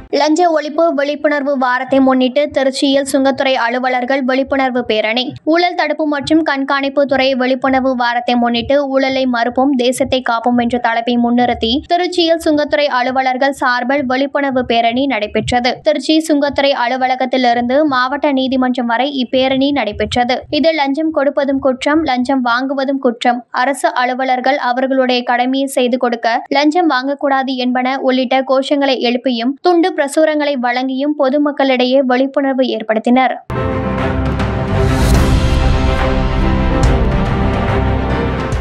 லஞ்ச ஒழிப்பு விழிப்புணர்வு வாரத்தை முன்னிட்டு திருச்சியில் சுங்கத்துறை அலுவலர்கள் விழிப்புணர்வு பேரணி ஊழல் தடுப்பு மற்றும் கண்காணிப்பு துறை விழிப்புணர்வு வாரத்தை முன்னிட்டு ஊழலை மறுப்போம் தேசத்தை காப்போம் என்ற தலைப்பை முன்னிறுத்தி திருச்சியில் சுங்கத்துறை அலுவலர்கள் சார்பில் விழிப்புணர்வு பேரணி நடைபெற்றது திருச்சி சுங்கத்துறை அலுவலகத்திலிருந்து மாவட்ட நீதிமன்றம் வரை இப்பேரணி நடைபெற்றது இதில் லஞ்சம் கொடுப்பதும் குற்றம் லஞ்சம் வாங்குவதும் குற்றம் அரசு அலுவலர்கள் அவர்களுடைய கடமையை செய்து கொடுக்க லஞ்சம் வாங்கக்கூடாது என்பன உள்ளிட்ட கோஷங்களை எழுப்பியும் துண்டு பிரசுரங்களை வழங்கியும் பொதுமக்களிடையே விழிப்புணர்வு ஏற்படுத்தினர்